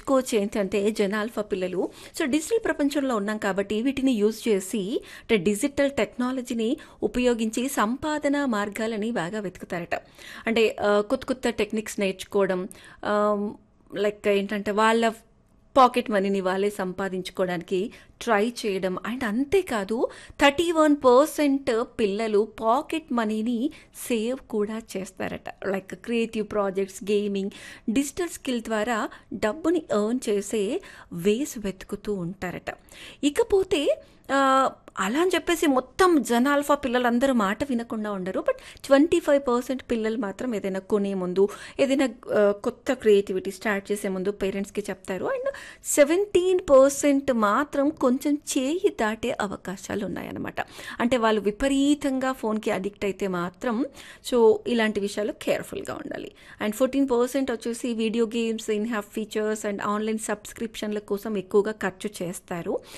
నేర్చుకోవచ్చు ఏంటంటే జనాల్ఫా పిల్లలు సో డిజిటల్ ప్రపంచంలో ఉన్నాం కాబట్టి వీటిని యూజ్ చేసి అంటే డిజిటల్ టెక్నాలజీని ఉపయోగించి సంపాదన మార్గాలని బాగా వెతుకుతారట అంటే ఆ, కొత్త కొత్త టెక్నిక్స్ నేర్చుకోవడం లైక్ ఏంటంటే వాళ్ళ పాకెట్ మనీని వాళ్ళే సంపాదించుకోవడానికి ట్రై చేయడం అండ్ అంతేకాదు థర్టీ వన్ పర్సెంట్ పిల్లలు పాకెట్ మనీని సేవ్ కూడా చేస్తారట like creative projects gaming digital skill ద్వారా డబ్బుని ఎర్న్ చేసే వేస్ వెతుకుతూ ఉంటారట ఇకపోతే ఆ, అలా అని చెప్పేసి మొత్తం జనాల్ఫా పిల్లలందరూ మాట వినకుండా ఉండరు బట్ ట్వంటీ ఫైవ్ పర్సెంట్ పిల్లలు మాత్రం ఏదైనా కొనే ముందు ఏదైనా ఆ, కొత్త క్రియేటివిటీ స్టార్ట్ చేసే ముందు పేరెంట్స్కి చెప్తారు అండ్ సెవెంటీన్ పర్సెంట్ మాత్రం కొంచెం చేయి దాటే అవకాశాలు ఉన్నాయన్నమాట అంటే వాళ్ళు విపరీతంగా ఫోన్కి అడిక్ట్ అయితే మాత్రం సో ఇలాంటి విషయాలు కేర్ఫుల్గా ఉండాలి అండ్ ఫోర్టీన్ పర్సెంట్ వచ్చేసి video games in have features and online సబ్స్క్రిప్షన్ల కోసం ఎక్కువగా ఖర్చు చేస్తారు